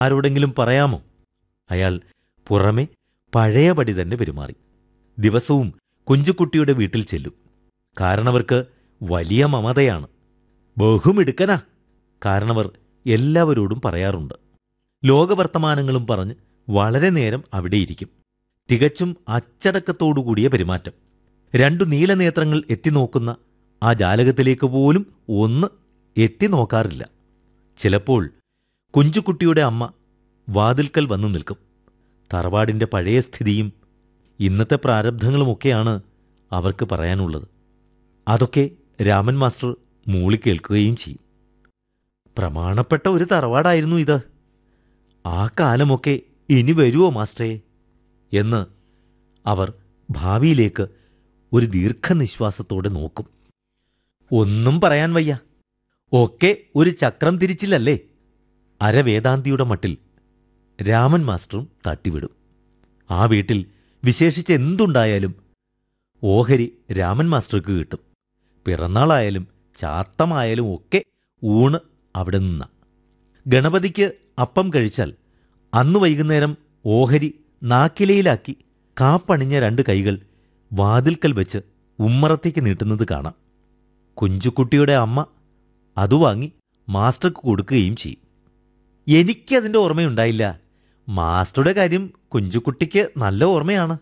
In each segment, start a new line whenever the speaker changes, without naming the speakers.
ആരോടെങ്കിലും പറയാമോ അയാൾ പുറമെ പഴയപടി തന്നെ പെരുമാറി ദിവസവും കുഞ്ചുകുട്ടിയുടെ വീട്ടിൽ ചെല്ലും കാരണവർക്ക് വലിയ മമതയാണ് ബഹുമിടുക്കനാ കാരണവർ എല്ലാവരോടും പറയാറുണ്ട് ലോകവർത്തമാനങ്ങളും പറഞ്ഞ് വളരെ നേരം അവിടെയിരിക്കും തികച്ചും അച്ചടക്കത്തോടുകൂടിയ പെരുമാറ്റം രണ്ടു നീലനേത്രങ്ങൾ എത്തിനോക്കുന്ന ആ ജാലകത്തിലേക്ക് പോലും ഒന്ന് എത്തി നോക്കാറില്ല ചിലപ്പോൾ കുഞ്ചുകുട്ടിയുടെ അമ്മ വാതിൽക്കൽ വന്നു നിൽക്കും തറവാടിന്റെ പഴയ സ്ഥിതിയും ഇന്നത്തെ പ്രാരബ്ധങ്ങളുമൊക്കെയാണ് അവർക്ക് പറയാനുള്ളത് അതൊക്കെ രാമൻ മാസ്റ്റർ മൂളിക്കേൾക്കുകയും ചെയ്യും പ്രമാണപ്പെട്ട ഒരു തറവാടായിരുന്നു ഇത് ആ കാലമൊക്കെ ഇനി വരുമോ മാസ്റ്ററേ എന്ന് അവർ ഭാവിയിലേക്ക് ഒരു ദീർഘനിശ്വാസത്തോടെ നോക്കും ഒന്നും പറയാൻ വയ്യ ഒക്കെ ഒരു ചക്രം തിരിച്ചില്ലല്ലേ അരവേദാന്തിയുടെ മട്ടിൽ രാമൻ മാസ്റ്ററും തട്ടിവിടും ആ വീട്ടിൽ വിശേഷിച്ച് എന്തുണ്ടായാലും ഓഹരി രാമൻ മാസ്റ്റർക്ക് കിട്ടും പിറന്നാളായാലും ചാത്തമായാലും ഒക്കെ ഊണ് അവിടെ നിന്ന ഗണപതിക്ക് അപ്പം കഴിച്ചാൽ അന്ന് വൈകുന്നേരം ഓഹരി നാക്കിലയിലാക്കി കാപ്പണിഞ്ഞ രണ്ട് കൈകൾ വാതിൽക്കൽ വെച്ച് ഉമ്മറത്തേക്ക് നീട്ടുന്നത് കാണാം കുഞ്ചുകുട്ടിയുടെ അമ്മ അതു വാങ്ങി മാസ്റ്റർക്ക് കൊടുക്കുകയും ചെയ്യും എനിക്കതിൻ്റെ ഓർമ്മയുണ്ടായില്ല മാസ്റ്ററുടെ കാര്യം കുഞ്ചുകുട്ടിക്ക് നല്ല ഓർമ്മയാണ്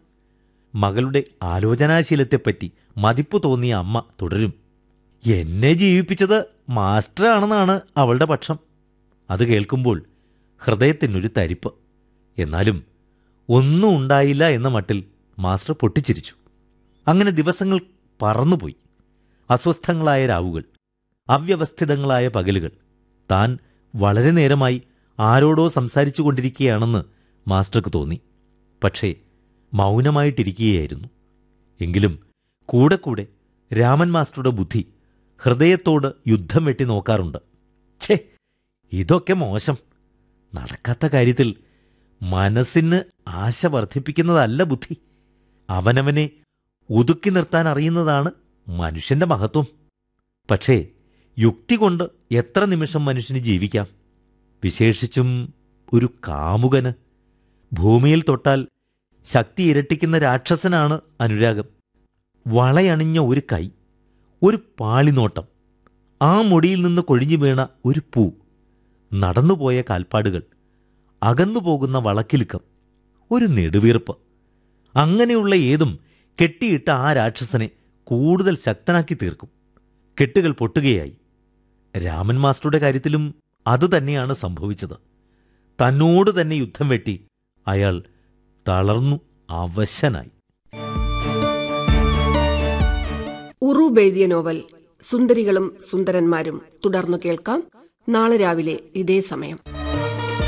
മകളുടെ ആലോചനാശീലത്തെപ്പറ്റി മതിപ്പ് തോന്നിയ അമ്മ തുടരും എന്നെ ജീവിപ്പിച്ചത് മാസ്റ്ററാണെന്നാണ് അവളുടെ പക്ഷം അത് കേൾക്കുമ്പോൾ ഹൃദയത്തിനൊരു തരിപ്പ് എന്നാലും ഒന്നും ഉണ്ടായില്ല എന്ന മട്ടിൽ മാസ്റ്റർ പൊട്ടിച്ചിരിച്ചു അങ്ങനെ ദിവസങ്ങൾ പറന്നുപോയി അസ്വസ്ഥങ്ങളായ രാവുകൾ അവ്യവസ്ഥിതങ്ങളായ പകലുകൾ താൻ വളരെ നേരമായി ആരോടോ സംസാരിച്ചു കൊണ്ടിരിക്കുകയാണെന്ന് മാസ്റ്റർക്ക് തോന്നി പക്ഷേ മൗനമായിട്ടിരിക്കുകയായിരുന്നു എങ്കിലും കൂടെ കൂടെ രാമൻ മാസ്റ്ററുടെ ബുദ്ധി ഹൃദയത്തോട് യുദ്ധം വെട്ടി നോക്കാറുണ്ട് ഛേ ഇതൊക്കെ മോശം നടക്കാത്ത കാര്യത്തിൽ മനസ്സിന് ആശ വർദ്ധിപ്പിക്കുന്നതല്ല ബുദ്ധി അവനവനെ ഒതുക്കി നിർത്താൻ അറിയുന്നതാണ് മനുഷ്യന്റെ മഹത്വം പക്ഷേ യുക്തി കൊണ്ട് എത്ര നിമിഷം മനുഷ്യന് ജീവിക്കാം വിശേഷിച്ചും ഒരു കാമുകന് ഭൂമിയിൽ തൊട്ടാൽ ശക്തി ഇരട്ടിക്കുന്ന രാക്ഷസനാണ് അനുരാഗം വളയണിഞ്ഞ ഒരു കൈ ഒരു പാളിനോട്ടം ആ മുടിയിൽ നിന്ന് കൊഴിഞ്ഞു വീണ ഒരു പൂ നടന്നുപോയ കാൽപ്പാടുകൾ അകന്നുപോകുന്ന വളക്കിലുക്കം ഒരു നെടുവീർപ്പ് അങ്ങനെയുള്ള ഏതും കെട്ടിയിട്ട ആ രാക്ഷസനെ കൂടുതൽ ശക്തനാക്കി തീർക്കും കെട്ടുകൾ പൊട്ടുകയായി രാമൻ മാസ്റ്ററുടെ കാര്യത്തിലും അതുതന്നെയാണ് സംഭവിച്ചത് തന്നോട് തന്നെ യുദ്ധം വെട്ടി അയാൾ തളർന്നു അവശനായി
ഉറൂബ് എഴുതിയ നോവൽ സുന്ദരികളും സുന്ദരന്മാരും തുടർന്നു കേൾക്കാം നാളെ രാവിലെ ഇതേ സമയം